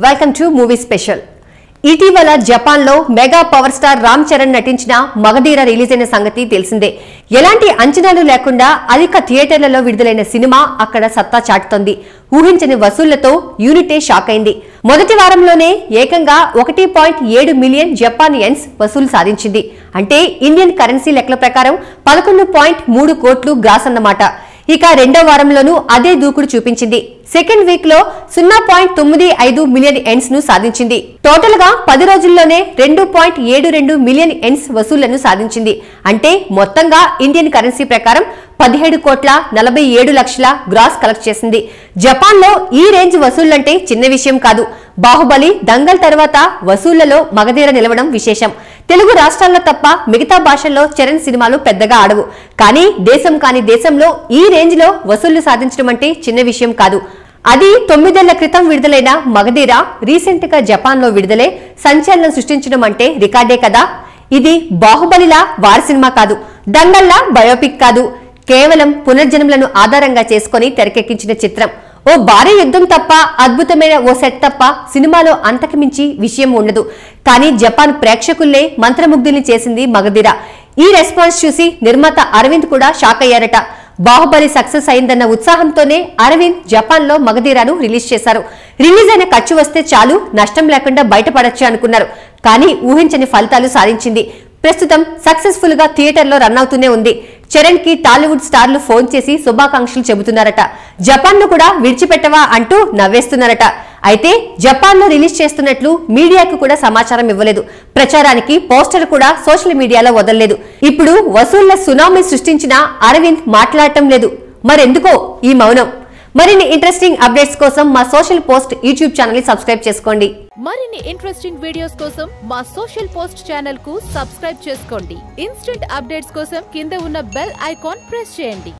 welcome to movie special ఇటీవల జపాన్లో mega power star Ram Charan నటించిన మగధీర రిలీజ్ అయిన సంగతి తెలిసిందే ఎలాంటి అంచనాలు లేకుండా అధిక థియేటర్లలో విడుదలైన సినిమా అక్కడ సత్తా చాటుతోంది ఊహించని వసూళ్లతో యూనిటే షాక్ అయింది మొదటి వారంలోనే ఏకంగా ఒకటి పాయింట్ ఏడు మిలియన్ జపాన్ యెన్స్ వసూలు సాధించింది అంటే ఇండియన్ కరెన్సీ లెక్కల ప్రకారం పదకొండు పాయింట్ మూడు కోట్లు గ్రాస్ అన్నమాట ఇక రెండో వారంలోనూ అదే దూకుడు చూపించింది సెకండ్ వీక్ లో సున్నా పాయింట్ తొమ్మిది ఐదు మిలియన్ ఎండ్స్ ను సాధించింది టోటల్ గా పది రోజుల్లోనే రెండు పాయింట్ ఏడు రెండు మిలియన్ ఎండ్స్ వసూళ్లను సాధించింది అంటే మొత్తంగా ఇండియన్ కరెన్సీ ప్రకారం పదిహేడు కోట్ల నలభై ఏడు లక్షల గ్రాస్ కలెక్ట్ చేసింది జపాన్ లో ఈ రేంజ్ వసూళ్లంటే చిన్న విషయం కాదు బాహుబలి దంగల్ తర్వాత వసూళ్లలో మగధీర నిలవడం విశేషం తెలుగు రాష్ట్రాల్లో తప్ప మిగతా భాషల్లో చరణ్ సినిమాలు పెద్దగా ఆడవు కానీ దేశం కాని దేశంలో ఈ రేంజ్ లో వసూళ్లు సాధించడం అంటే చిన్న విషయం కాదు అది తొమ్మిదేళ్ల క్రితం విడుదలైన మగధీర రీసెంట్ గా జపాన్ లో విడుదలై సంచలనం సృష్టించడం అంటే రికార్డే కదా ఇది బాహుబలిలా వారి సినిమా కాదు దంగల్లా బయోపిక్ కాదు కేవలం పునర్జన్మలను ఆధారంగా చేసుకొని తెరకెక్కించిన చిత్రం ఓ భారీ యుద్ధం తప్ప అద్భుతమైన ఓ సెట్ తప్ప సినిమాలో అంతకు మించి విషయం ఉండదు కానీ జపాన్ ప్రేక్షకుల్లే మంత్రముగ్ధుల్ని చేసింది మగధీర ఈ రెస్పాన్స్ చూసి నిర్మాత అరవింద్ కూడా షాక్ అయ్యారట బాహుబలి సక్సెస్ అయిందన్న ఉత్సాహంతోనే అరవింద్ జపాన్ లో మగధీరాను రిలీజ్ చేశారు రిలీజ్ అయిన ఖర్చు వస్తే చాలు నష్టం లేకుండా బయటపడొచ్చు అనుకున్నారు కానీ ఊహించని ఫలితాలు సాధించింది ప్రస్తుతం సక్సెస్ఫుల్ గా థియేటర్ లో రన్ అవుతూనే ఉంది చరణ్ కి టాలీవుడ్ స్టార్లు ఫోన్ చేసి శుభాకాంక్షలు చెబుతున్నారట జపాన్ ను కూడా విడిచిపెట్టవా అంటూ నవ్వేస్తున్నారట అయితే జపాన్ లో రిలీజ్ చేస్తున్నట్లు మీడియాకు కూడా సమాచారం ఇవ్వలేదు ప్రచారానికి పోస్టర్ కూడా సోషల్ మీడియాలో వదలలేదు ఇప్పుడు వసూళ్ల సునామీ సృష్టించిన అరవింద్ మాట్లాడటం లేదు మరెందుకో ఈ మౌనం మరిన్ని ఇంట్రెస్టింగ్ అప్డేట్స్ కోసం మా సోషల్ పోస్ట్ యూట్యూబ్ ఛానల్ ని సబ్స్క్రైబ్ చేసుకోండి మరిన్ని ఇంట్రెస్టింగ్ వీడియోస్ కోసం మా సోషల్ పోస్ట్ ఛానల్ కు సబ్స్క్రైబ్ చేసుకోండి ఇన్స్టెంట్ అప్డేట్స్ కోసం కింద ఉన్న బెల్ ఐకాన్ ప్రెస్ చేయండి